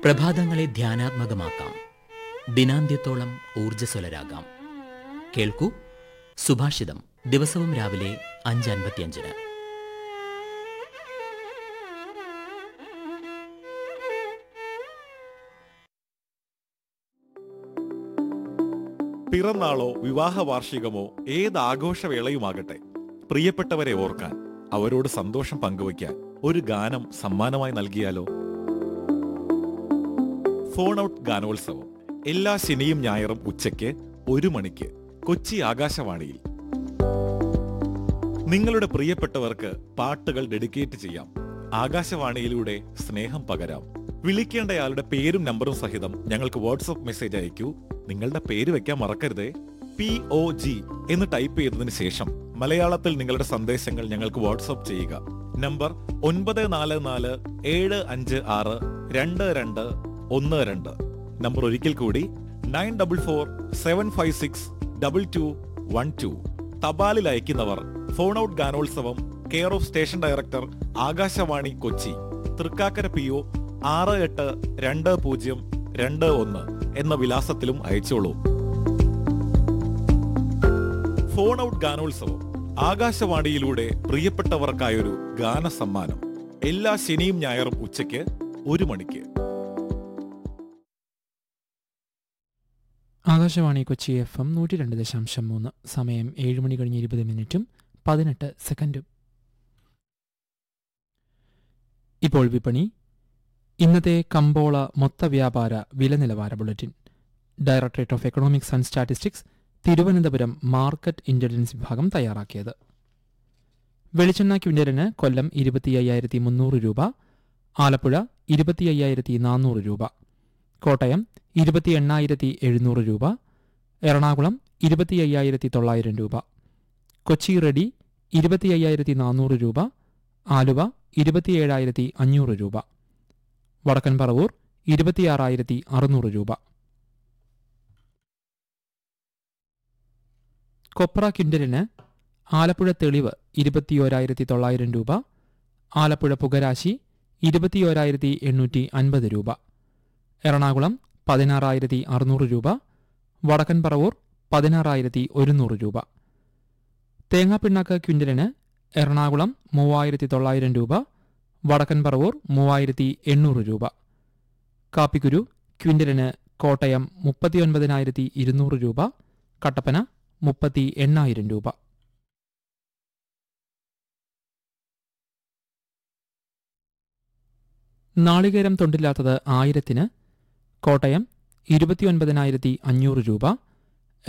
പ്രഭാതങ്ങളെ ധ്യാനാത്മകമാക്കാം ദിനാന്ത്യത്തോളം ഊർജ്ജസ്വലരാകാം കേൾക്കൂ സുഭാഷിതം ദിവസവും രാവിലെ അഞ്ച് അൻപത്തിയഞ്ചിന് പിറന്നാളോ വിവാഹ വാർഷികമോ ഏത് ആഘോഷവേളയുമാകട്ടെ പ്രിയപ്പെട്ടവരെ ഓർക്കാൻ അവരോട് സന്തോഷം പങ്കുവയ്ക്കാൻ ഒരു ഗാനം സമ്മാനമായി നൽകിയാലോ ഫോൺ ഔട്ട് ഗാനോത്സവം എല്ലാ ശനിയും ഞായറും ഉച്ചയ്ക്ക് ഒരു മണിക്ക് കൊച്ചി ആകാശവാണിയിൽ നിങ്ങളുടെ പ്രിയപ്പെട്ടവർക്ക് പാട്ടുകൾ ഡെഡിക്കേറ്റ് ചെയ്യാം ആകാശവാണിയിലൂടെ സ്നേഹം പകരാം വിളിക്കേണ്ടയാളുടെ പേരും നമ്പറും സഹിതം ഞങ്ങൾക്ക് വാട്സപ്പ് മെസ്സേജ് അയക്കൂ നിങ്ങളുടെ പേര് വെക്കാൻ മറക്കരുതേ പി ഒ ജി എന്ന് ടൈപ്പ് ചെയ്തതിന് ശേഷം മലയാളത്തിൽ നിങ്ങളുടെ സന്ദേശങ്ങൾ ഞങ്ങൾക്ക് വാട്സപ്പ് ചെയ്യുക നമ്പർ ഒൻപത് നാല് നാല് ഏഴ് അഞ്ച് ആറ് രണ്ട് രണ്ട് ഒന്ന് രണ്ട് നമ്പർ ഒരിക്കൽ കൂടി nine double four seven five six double two one two തപാലിൽ അയക്കുന്നവർ ഫോൺ ഔട്ട് ഗാനോത്സവം care of station director Akashvani Kochi Thrikkakara P O ആറ് എട്ട് രണ്ട് പൂജ്യം രണ്ട് ഒന്ന് എന്ന വിലാസത്തിലും അയച്ചോളൂ ഫോൺ ഔട്ട് ഗാനോത്സവം ആകാശവാണിയിലൂടെ പ്രിയപ്പെട്ടവർക്കായൊരു ഗാന സമ്മാനം എല്ലാ ശനിയും ഞായറും ഉച്ചയ്ക്ക് ഒരു മണിക്ക് ആകാശവാണി കൊച്ചി എഫ് എം നൂറ്റി രണ്ട് ദശാംശം മൂന്ന് സമയം ഏഴ് മണി കഴിഞ്ഞ് ഇരുപത് മിനിറ്റും പതിനെട്ട് സെക്കൻഡും ഇപ്പോൾ വിപണി ഇന്നത്തെ കമ്പോള മൊത്ത വ്യാപാര വില നിലവാര bulletin directorate of economics and statistics Thiruvananthapuram market intelligence വിഭാഗം തയ്യാറാക്കിയത് വെളിച്ചെണ്ണ ക്വിൻ്റലിന് കൊല്ലം ഇരുപത്തി അയ്യായിരത്തി മുന്നൂറ് രൂപ ആലപ്പുഴ ഇരുപത്തി അയ്യായിരത്തി നാനൂറ് രൂപ കോട്ടയം ഇരുപത്തി എണ്ണായിരത്തി എഴുന്നൂറ് രൂപ എറണാകുളം ഇരുപത്തി അയ്യായിരത്തി തൊള്ളായിരം രൂപ കൊച്ചി റെഡി ഇരുപത്തി അയ്യായിരത്തി നാനൂറ് രൂപ ആലുവ ഇരുപത്തിയേഴായിരത്തി അഞ്ഞൂറ് രൂപ വടക്കൻ പറവൂർ ഇരുപത്തിയാറായിരത്തി അറുന്നൂറ് രൂപ കൊപ്ര ക്വിൻ്റലിന് ആലപ്പുഴ തെളിവ് ഇരുപത്തിയോരായിരത്തി തൊള്ളായിരം രൂപ ആലപ്പുഴ പുകരാശി ഇരുപത്തിയോരായിരത്തി എണ്ണൂറ്റി അൻപത് രൂപ എറണാകുളം പതിനാറായിരത്തി അറുന്നൂറ് രൂപ വടക്കൻ പറവൂർ പതിനാറായിരത്തി ഒരുന്നൂറ് രൂപ തേങ്ങാപ്പിണ്ണാക്ക് ക്വിൻ്റലിന് എറണാകുളം മൂവായിരത്തി തൊള്ളായിരം രൂപ വടക്കൻ പറവൂർ മൂവായിരത്തി എണ്ണൂറ് രൂപ കാപ്പിക്കുരു ക്വിൻ്റലിന് കോട്ടയം മുപ്പത്തിയൊൻപതിനായിരത്തി ഇരുന്നൂറ് രൂപ കട്ടപ്പന മുപ്പത്തി എണ്ണായിരം രൂപ നാളികേരം തൊണ്ടില്ലാത്തത് ആയിരത്തിന് കോട്ടയം ഇരുപത്തിയൊൻപതിനായിരത്തി അഞ്ഞൂറ് രൂപ